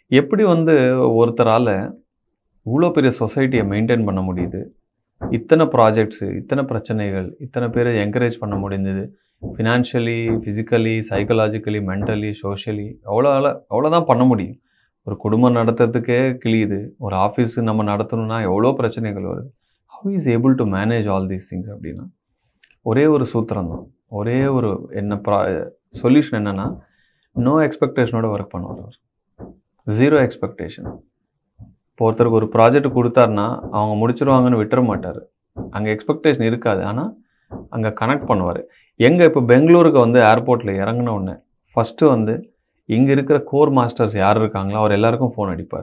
எப்படி வந்து ஒருத்தரால் இவ்வளோ பெரிய சொசைட்டியை மெயின்டைன் பண்ண முடியுது இத்தனை ப்ராஜெக்ட்ஸு இத்தனை பிரச்சனைகள் இத்தனை பேரை என்கரேஜ் பண்ண முடிஞ்சது financially physically psychologically mentally socially அவ்வளோ அவ்வளோதான் பண்ண முடியும் ஒரு குடும்பம் நடத்துறதுக்கே கிழியுது ஒரு ஆஃபீஸ் நம்ம நடத்தணும்னா எவ்வளோ பிரச்சனைகள் வருது how is able to manage all these things அப்படின்னா ஒரே ஒரு சூத்திரம் தான் ஒரே ஒரு என்ன ப்ரா சொல்யூஷன் என்னென்னா நோ எக்ஸ்பெக்டேஷனோட ஒர்க் பண்ணுவார் அவர் ஜீரோ எக்ஸ்பெக்டேஷன் இப்போ ஒருத்தருக்கு ஒரு ப்ராஜெக்ட் கொடுத்தாருன்னா அவங்க முடிச்சிருவாங்கன்னு விட்டுற மாட்டார் அங்கே எக்ஸ்பெக்டேஷன் இருக்காது ஆனால் அங்கே கனெக்ட் பண்ணுவார் எங்கே இப்போ பெங்களூருக்கு வந்து ஏர்போர்ட்டில் இறங்கின உடனே ஃபஸ்ட்டு வந்து இங்கே இருக்கிற கோர் மாஸ்டர்ஸ் யார் இருக்காங்களோ அவர் எல்லாருக்கும் ஃபோன் அடிப்பார்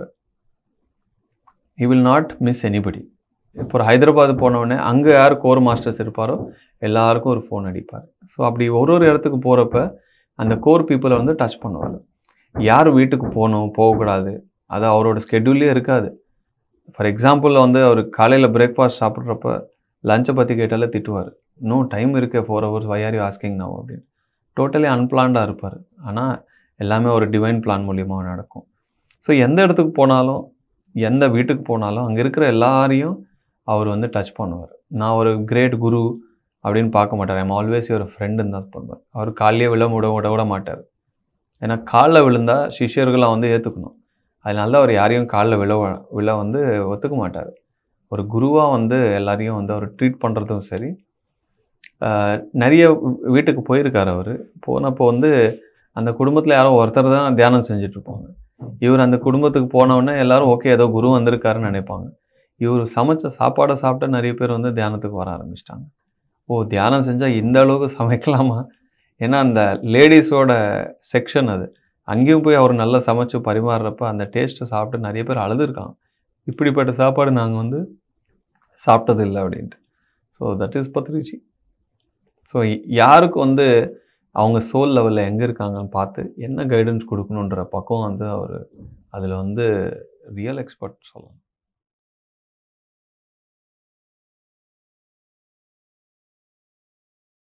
he will not miss anybody இப்போ ஒரு ஹைதராபாத் போன உடனே அங்கே யார் கோர் மாஸ்டர்ஸ் இருப்பாரோ எல்லாருக்கும் ஒரு ஃபோன் அடிப்பார் ஸோ அப்படி ஒரு ஒரு இடத்துக்கு போகிறப்ப அந்த கோர் பீப்புளை வந்து டச் பண்ணுவார் யார் வீட்டுக்கு போகணும் போகக்கூடாது அது அவரோட ஸ்கெட்யூல்லே இருக்காது ஃபார் எக்ஸாம்பிள் வந்து அவர் காலையில் பிரேக்ஃபாஸ்ட் சாப்பிட்றப்ப லஞ்சை பற்றி கேட்டாலே திட்டுவார் நோ டைம் இருக்கே four hours why are you asking now அப்படின்னு டோட்டலி அன்பிளான்டாக இருப்பார் ஆனால் எல்லாமே ஒரு டிவைன் பிளான் மூலியமாக நடக்கும் ஸோ எந்த இடத்துக்கு போனாலும் எந்த வீட்டுக்கு போனாலும் அங்கே இருக்கிற எல்லாரையும் அவர் வந்து டச் பண்ணுவார் நான் ஒரு கிரேட் குரு அப்படின்னு பார்க்க மாட்டார் ஐம் ஆல்வேஸ் ஒரு ஃப்ரெண்டுன்னு தான் பண்ணுவார் அவர் காலையே விழ விட விட விட மாட்டார் ஏன்னா காலில் விழுந்தால் சிஷ்யர்களாக வந்து ஏற்றுக்கணும் அதனால தான் அவர் யாரையும் காலில் விழ விழ வந்து ஒத்துக்க மாட்டார் ஒரு குருவாக வந்து எல்லாரையும் வந்து அவர் ட்ரீட் பண்ணுறதும் சரி ஆஹ் நிறைய வீ- வீட்டுக்கு போயிருக்கார் அவர் போனப்போ வந்து அந்த குடும்பத்தில் யாரோ ஒருத்தர் தான் தியானம் செஞ்சுட்டு இருப்பாங்க இவர் அந்த குடும்பத்துக்கு போனவுடனே எல்லாரும் ஓகே ஏதோ குரு வந்திருக்காருன்னு நினைப்பாங்க இவர் சமைச்ச சாப்பாடை சாப்பிட்டு நிறைய பேர் வந்து தியானத்துக்கு வர ஆரம்பிச்சிட்டாங்க ஓ தியானம் செஞ்சால் இந்த அளவுக்கு சமைக்கலாமா ஏன்னா அந்த லேடிஸோட செக்ஷன் அது அங்கேயும் போய் அவர் நல்லா சமைச்சு பரிமாறுறப்ப அந்த டேஸ்ட்டை சாப்பிட்டு நிறைய பேர் அழுதுருக்காங்க இப்படிப்பட்ட சாப்பாடு நாங்கள் வந்து சாப்பிட்டது இல்லை அப்படின்ட்டு so that is Badri ji so யாருக்கு வந்து அவங்க சோல் லெவலில் எங்கே இருக்காங்கன்னு பார்த்து என்ன கைடன்ஸ் கொடுக்கணுன்ற பக்கம் வந்து அவர் அதில் வந்து ரியல் எக்ஸ்பர்ட் சொல்லலாம்